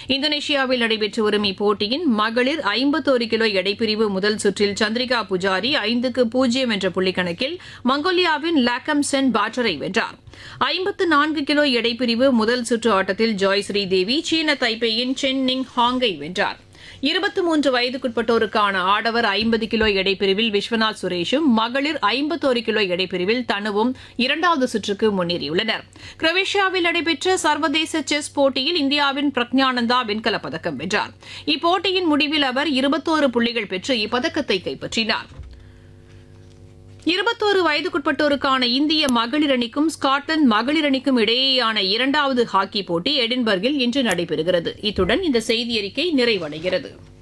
இந்தோனேஷியாவில் நடைபெற்று வரும் இப்போட்டியின் மகளிர் ஐம்பத்தோரு கிலோ எடைப்பிரிவு முதல் சுற்றில் சந்திரிகா புஜாரி ஐந்துக்கு பூஜ்ஜியம் என்ற புள்ளிக்கணக்கில் மங்கோலியாவின் லாக்கம் சென் பாட்டரை வென்றார் ஐம்பத்து நான்கு கிலோ எடைப்பிரிவு முதல் சுற்று ஆட்டத்தில் ஜாய் ஸ்ரீதேவி சீன தைப்பேயின் சென் நிங் ஹாங்கை வென்றார் இருபத்தி மூன்று வயதுக்குட்பட்டோருக்கான ஆடவர் ஐம்பது கிலோ எடைப்பிரிவில் விஸ்வநாத் சுரேஷும் மகளிர் ஐம்பத்தோரு கிலோ எடைப்பிரிவில் தனுவும் இரண்டாவது சுற்றுக்கு முன்னேறியுள்ளனர் குரோவேஷியாவில் நடைபெற்ற சர்வதேச செஸ் போட்டியில் இந்தியாவின் பிரக்ஞானந்தா வெண்கலப் பதக்கம் வென்றார் இப்போட்டியின் முடிவில் அவர் இருபத்தோரு புள்ளிகள் பெற்று இப்பதக்கத்தை கைப்பற்றினார் இருபத்தோரு வயதுக்குட்பட்டோருக்கான இந்திய மகளிர் அணிக்கும் ஸ்காட்லாந்து மகளிர் அணிக்கும் இடையேயான இரண்டாவது ஹாக்கி போட்டி எடின்பர்கில் இன்று நடைபெறுகிறது இத்துடன் இந்த செய்தியறிக்கை நிறைவடைகிறது